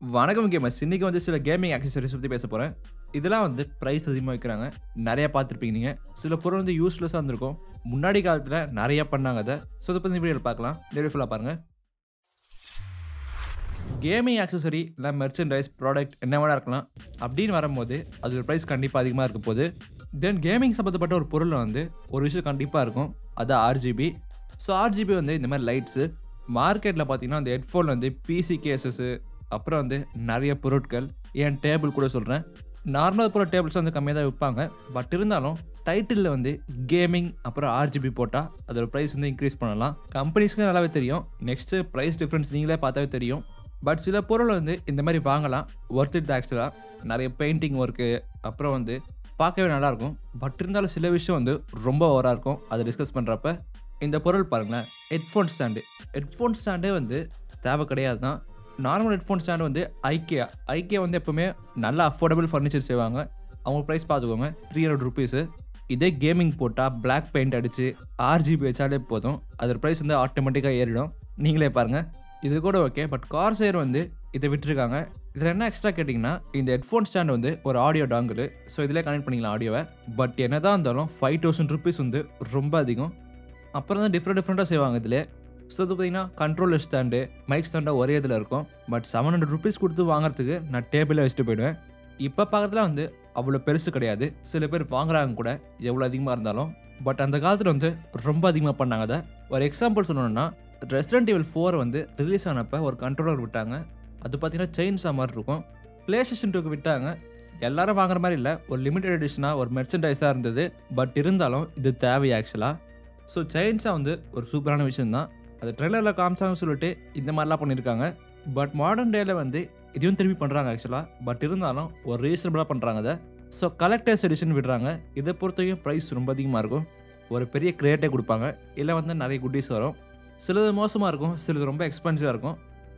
வணக்கம் கேமர்ஸ் இன்னைக்கு வந்து சில கேமிங் ஆக்சசரிஸ் பற்றி பேச போகிறேன் இதெல்லாம் வந்து ப்ரைஸ் அதிகமாக வைக்கிறாங்க நிறைய பார்த்துருப்பீங்க நீங்கள் சில பொருள் வந்து யூஸ்லெஸ்ஸாக இருந்திருக்கும் முன்னாடி காலத்தில் நிறைய பண்ணாங்க அதை ஸோ இதை பற்றி வீடியோவில் பார்க்கலாம் வீடியோ ஃபுல்லாக பாருங்கள் கேமிங் ஆக்சசரி இல்லை மெர்ச்சன்டைஸ் ப்ராடக்ட் என்ன வேணா இருக்கலாம் அப்படின்னு வரும்போது அதோட ப்ரைஸ் கண்டிப்பாக அதிகமாக இருக்க போகுது தென் கேமிங் சம்மந்தப்பட்ட ஒரு பொருள் வந்து ஒரு விஷயம் கண்டிப்பாக இருக்கும் அது ஆர்ஜிபி ஸோ ஆர்ஜிபி வந்து இந்த மாதிரி லைட்ஸு மார்க்கெட்டில் பார்த்தீங்கன்னா அந்த ஹெட்ஃபோன் வந்து பிசி கேசஸ்ஸு அப்புறம் வந்து நிறைய பொருட்கள் ஏன் டேபிள் கூட சொல்கிறேன் நார்மல் போகிற டேபிள்ஸ் வந்து கம்மியாக தான் விற்பாங்க பட் இருந்தாலும் டைட்டிலில் வந்து கேமிங் அப்புறம் ஆர்ஜிபி போட்டால் அதோட ப்ரைஸ் வந்து இன்க்ரீஸ் பண்ணலாம் கம்பெனிஸ்க்கு நல்லாவே தெரியும் நெக்ஸ்ட்டு ப்ரைஸ் டிஃப்ரென்ஸ் நீங்களே பார்த்தாவே தெரியும் பட் சில பொருள் வந்து இந்த மாதிரி வாங்கலாம் ஒர்த் இட் ஆக்சுவலாக நிறைய பெயிண்டிங் ஒர்க்கு அப்புறம் வந்து பார்க்கவே நல்லாயிருக்கும் பட் இருந்தாலும் சில விஷயம் வந்து ரொம்ப ஓவராக இருக்கும் அதை டிஸ்கஸ் பண்ணுறப்ப இந்த பொருள் பாருங்களேன் ஹெட்ஃபோன் ஸ்டாண்டு ஹெட்ஃபோன் ஸ்டாண்டே வந்து தேவை கிடையாது தான் நார்மல் ஹெட்ஃபோன் ஸ்டாண்டு வந்து ஐக்கியா ஐக்கியா வந்து எப்போவுமே நல்ல அஃபோர்டபுள் ஃபர்னிச்சர் செய்வாங்க அவங்க ப்ரைஸ் பார்த்துக்கோங்க த்ரீ ஹண்ட்ரட் ருபீஸு இதே கேமிங் போட்டால் பிளாக் பெயிண்ட் அடித்து ஆர்ஜிபி வச்சாலே போதும் அதோட ப்ரைஸ் வந்து ஆட்டோமேட்டிக்காக ஏறிடும் நீங்களே பாருங்கள் இது கூட ஓகே பட் கார் சேர் வந்து இதை விட்டுருக்காங்க இதில் என்ன எக்ஸ்ட்ரா கேட்டிங்கன்னா இந்த ஹெட்ஃபோன் ஸ்டாண்ட் வந்து ஒரு ஆடியோ டாங்கிள் ஸோ இதிலே கனெக்ட் பண்ணிக்கலாம் ஆடியோவை பட் என்ன தான் இருந்தாலும் ஃபைவ் தௌசண்ட் ருபீஸ் வந்து ரொம்ப அதிகம் அப்புறம் தான் டிஃப்ரெண்ட் டிஃப்ரெண்ட்டாக செய்வாங்க இதில் ஸோ இது பார்த்தீங்கன்னா கண்ட்ரோலர் ஸ்டாண்டு மைக் ஸ்டாண்டாக ஒரே இதில் இருக்கும் பட் செவன் ஹண்ட்ரட் ருபீஸ் கொடுத்து வாங்குறதுக்கு நான் டேபிளில் வச்சுட்டு போயிடுவேன் இப்போ பார்க்குறதுல வந்து அவ்வளோ பெருசு கிடையாது சில பேர் வாங்குறாங்க கூட எவ்வளோ அதிகமாக இருந்தாலும் பட் அந்த காலத்தில் வந்து ரொம்ப அதிகமாக பண்ணாங்க அதை ஒரு எக்ஸாம்பிள் சொல்லணும்னா ரெசிடென்ட் இவல் ஃபோர் வந்து ரிலீஸ் ஆனப்போ ஒரு கண்ட்ரோலர் விட்டாங்க அது பார்த்தீங்கன்னா செயின்ஸா மாதிரி இருக்கும் ப்ளே ஸ்டேஷன் டூக்கு விட்டாங்க எல்லாரும் வாங்குற மாதிரி இல்லை ஒரு லிமிடெட் எடிஷனாக ஒரு மெர்ச்சன்டைஸாக இருந்தது பட் இருந்தாலும் இது தேவை ஆக்சுவலாக ஸோ செயின்ஸா வந்து ஒரு சூப்பரான விஷயம் தான் அது ட்ரெய்லரில் காமிச்சாங்கன்னு சொல்லிட்டு இந்த மாதிரிலாம் பண்ணியிருக்காங்க பட் மாடர்ன் டேயில் வந்து இதையும் திரும்பி பண்ணுறாங்க ஆக்சுவலாக பட் இருந்தாலும் ஒரு ரீசனபிளாக பண்ணுறாங்க அதை ஸோ கலெக்டர்ஸ் எடிஷன் விடுறாங்க இதை பொறுத்தவரைக்கும் ப்ரைஸ் ரொம்ப அதிகமாக இருக்கும் ஒரு பெரிய கிரேட்டே கொடுப்பாங்க இல்லை வந்து நிறைய குட்டீஸ் வரும் சிலது மோசமாக இருக்கும் சிலது ரொம்ப எக்ஸ்பென்சிவாக இருக்கும்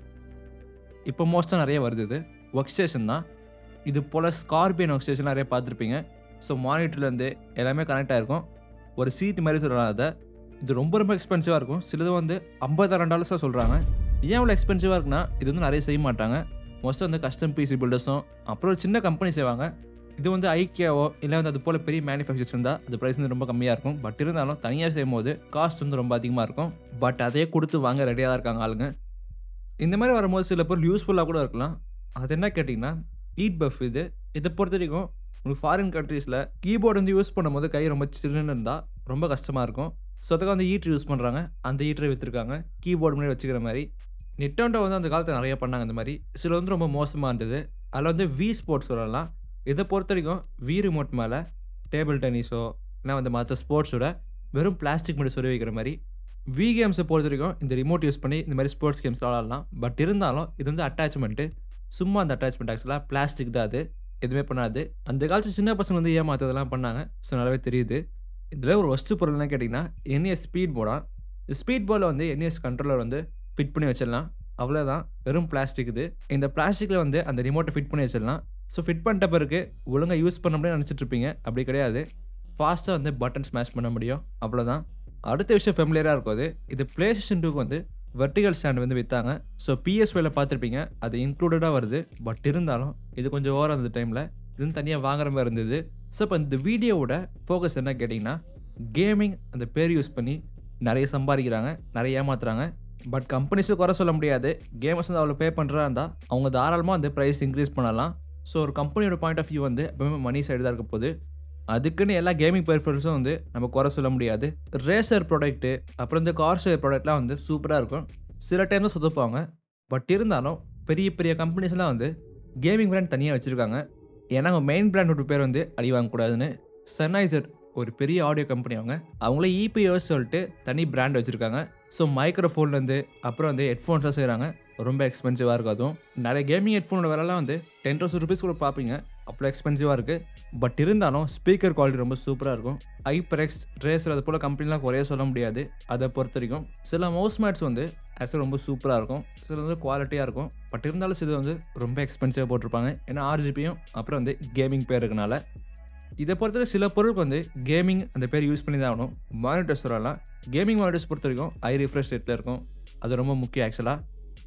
இப்போ மோஸ்ட்டாக நிறைய வருது இது ஒர்க் ஸ்டேஷன் தான் இது போல் ஸ்கார்பியன் ஒர்க் ஸ்டேஷன் நிறைய பார்த்துருப்பீங்க ஸோ மானிட்டர்லேருந்து எல்லாமே கனெக்ட் ஆகிருக்கும் ஒரு சீட் மாதிரி சொல்லலாம் அதை இது ரொம்ப ரொம்ப எக்ஸ்பென்சிவாக இருக்கும் சிலது வந்து ஐம்பதாயிரம் டாலர்ஸாக சொல்கிறாங்க ஏன் அவ்வளோ எக்ஸ்பென்சிவாக இருக்குன்னா இது வந்து நிறைய செய்ய மாட்டாங்க மோஸ்ட்டாக வந்து கஸ்டம் பிசி பில்டர்ஸும் அப்புறம் ஒரு சின்ன கம்பெனி செய்வாங்க இது வந்து ஐக்கியாவோ இல்லை வந்து அது போல் பெரிய மேனுஃபேக்சர்ஸ் இருந்தால் அது ப்ரைஸ் வந்து ரொம்ப கம்மியாக இருக்கும் பட் இருந்தாலும் தனியாக செய்யும் போது காஸ்ட் வந்து ரொம்ப அதிகமாக இருக்கும் பட் அதையே கொடுத்து வாங்க ரெடியாக தான் இருக்காங்க ஆளுங்க இந்த மாதிரி வரும்போது சில பொருள் யூஸ்ஃபுல்லாக கூட இருக்கலாம் அது என்ன கேட்டிங்கன்னா ஈட் பஃப் இது இதை பொறுத்த வரைக்கும் உங்களுக்கு ஃபாரின் கண்ட்ரீஸில் கீபோர்டு வந்து யூஸ் பண்ணும்போது கை ரொம்ப சில்லுன்னு இருந்தால் ரொம்ப கஷ்டமாக இருக்கும் ஸோ அதுக்கு வந்து ஈட்ரு யூஸ் பண்ணுறாங்க அந்த ஈட்டரை விற்றுருக்காங்க கீபோர்டு முன்னாடி வச்சுக்கிற மாதிரி நிட்டோண்டோ வந்து அந்த காலத்தில் நிறைய பண்ணாங்க இந்த மாதிரி சில வந்து ரொம்ப மோசமாக இருந்தது அதில் வந்து வி ஸ்போர்ட்ஸ் சொல்லலாம் இதை பொறுத்த வரைக்கும் வி ரிமோட் மேலே டேபிள் டென்னிஸோ இல்லை வந்து மற்ற ஸ்போர்ட்ஸோட வெறும் பிளாஸ்டிக் மட்டும் சொருவி வைக்கிற மாதிரி வி கேம்ஸை பொறுத்த வரைக்கும் இந்த ரிமோட் யூஸ் பண்ணி இந்த மாதிரி ஸ்போர்ட்ஸ் கேம்ஸ் விளாடலாம் பட் இருந்தாலும் இது வந்து அட்டாச்மெண்ட்டு சும்மா அந்த அட்டாச்மெண்ட் ஆக்சுவலாக பிளாஸ்டிக் தான் அது எதுவுமே பண்ணாது அந்த காலத்து சின்ன பசங்க வந்து ஏமாத்ததெல்லாம் பண்ணாங்க ஸோ நல்லாவே தெரியுது இதில் ஒரு வஸ்து பொருள் என்ன கேட்டிங்கன்னா என்எஸ் ஸ்பீட் போர்டா ஸ்பீட் போர்டில் வந்து என்எஸ் கண்ட்ரோலர் வந்து ஃபிட் பண்ணி வச்சிடலாம் அவ்வளோதான் வெறும் பிளாஸ்டிக் இது இந்த பிளாஸ்டிக்கில் வந்து அந்த ரிமோட்டை ஃபிட் பண்ணி வச்சிடலாம் ஸோ ஃபிட் பண்ணிட்ட பிறகு ஒழுங்காக யூஸ் பண்ண முடியும் நினச்சிட்டு இருப்பீங்க அப்படி கிடையாது ஃபாஸ்ட்டாக வந்து பட்டன் ஸ்மாஷ் பண்ண முடியும் அவ்வளோதான் அடுத்த விஷயம் ஃபெமிலியராக இருக்கும் அது இது ப்ளே ஸ்டேஷன் டூக்கு வந்து வெர்டிகல் ஸ்டாண்ட் வந்து விற்றாங்க ஸோ பிஎஸ்ஒயில் பார்த்துருப்பீங்க அது இன்க்ளூடடாக வருது பட் இருந்தாலும் இது கொஞ்சம் ஓவர் அந்த டைமில் இது வந்து தனியாக வாங்குற மாதிரி இருந்தது ஸோ இப்போ இந்த வீடியோவோட ஃபோக்கஸ் என்ன கேட்டிங்கன்னா கேமிங் அந்த பேர் யூஸ் பண்ணி நிறைய சம்பாதிக்கிறாங்க நிறைய ஏமாத்துறாங்க பட் கம்பெனிஸும் குறை சொல்ல முடியாது கேமர்ஸ் வந்து அவ்வளோ பே பண்ணுறா இருந்தால் அவங்க தாராளமாக அந்த ப்ரைஸ் இன்க்ரீஸ் பண்ணலாம் ஸோ ஒரு கம்பெனியோட பாயிண்ட் ஆஃப் வியூ வந்து எப்பவுமே மணி சைடு தான் இருக்க போகுது அதுக்குன்னு எல்லா கேமிங் பெர்ஃபார்மன்ஸும் வந்து நம்ம குறை சொல்ல முடியாது ரேசர் ப்ராடக்ட்டு அப்புறம் இந்த கார்சர் ப்ராடக்ட்லாம் வந்து சூப்பராக இருக்கும் சில டைம் தான் சொதப்பாங்க பட் இருந்தாலும் பெரிய பெரிய கம்பெனிஸ்லாம் வந்து கேமிங் பிராண்ட் தனியாக வச்சுருக்காங்க ஏன்னா அவங்க மெயின் பிராண்டோட பேர் வந்து அடி வாங்கக்கூடாதுன்னு சன்னைசர் ஒரு பெரிய ஆடியோ கம்பெனி அவங்க அவங்களே இபிஎஸ் சொல்லிட்டு தனி பிராண்ட் வச்சுருக்காங்க ஸோ மைக்ரோஃபோன்லேருந்து அப்புறம் வந்து ஹெட்ஃபோன்ஸாக செய்கிறாங்க ரொம்ப எக்ஸ்பென்சிவாக இருக்கும் அதுவும் நிறைய கேமிங் ஹெட்ஃபோனோட விலைலாம் வந்து டென் தௌசண்ட் ருபீஸ் கூட பார்ப்பீங்க அவ்வளோ எக்ஸ்பென்சிவாக இருக்குது பட் இருந்தாலும் ஸ்பீக்கர் குவாலிட்டி ரொம்ப சூப்பராக இருக்கும் ஐப்ரெக்ஸ் ரேசர் அது போல் கம்பெனிலாம் குறைய சொல்ல முடியாது அதை பொறுத்த வரைக்கும் சில மவுஸ் மேட்ஸ் வந்து ஆக்சுவலாக ரொம்ப சூப்பராக இருக்கும் சில வந்து குவாலிட்டியாக இருக்கும் பட் இருந்தாலும் சில வந்து ரொம்ப எக்ஸ்பென்சிவாக போட்டிருப்பாங்க ஏன்னா ஆர்ஜிபியும் அப்புறம் வந்து கேமிங் பேர் இருக்கனால இதை பொறுத்தவரை சில பொருளுக்கு வந்து கேமிங் அந்த பேர் யூஸ் பண்ணி தான் ஆகணும் மானிட்டர்ஸ் சொல்லலாம் கேமிங் மானிட்டர்ஸ் பொறுத்த வரைக்கும் ஐ ரிஃப்ரெஷ் ரேட்டில் இருக்கும் அது ரொம்ப முக்கியம் ஆக்சுவலாக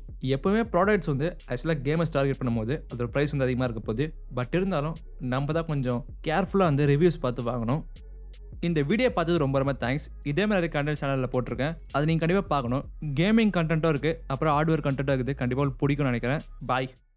எப்போவுமே ப்ராடக்ட்ஸ் வந்து ஆக்சுவலாக கேமர்ஸ் டார்கெட் பண்ணும்போது அதோட ப்ரைஸ் வந்து அதிகமாக இருக்க போகுது பட் இருந்தாலும் நம்ம தான் கொஞ்சம் கேர்ஃபுல்லாக வந்து ரிவ்யூஸ் பார்த்து வாங்கணும் இந்த வீடியோ பார்த்தது ரொம்ப ரொம்ப தேங்க்ஸ் இதே மாதிரி கண்டென்ட் சேனலில் போட்டிருக்கேன் அது நீங்கள் கண்டிப்பாக பார்க்கணும் கேமிங் கண்டென்ட்டும் இருக்குது அப்புறம் ஹார்ட்வேர் கண்டென்ட்டும் இருக்குது கண்டிப்பாக உங்களுக்கு பிடிக்கும்னு நினைக்கிறேன் பாய்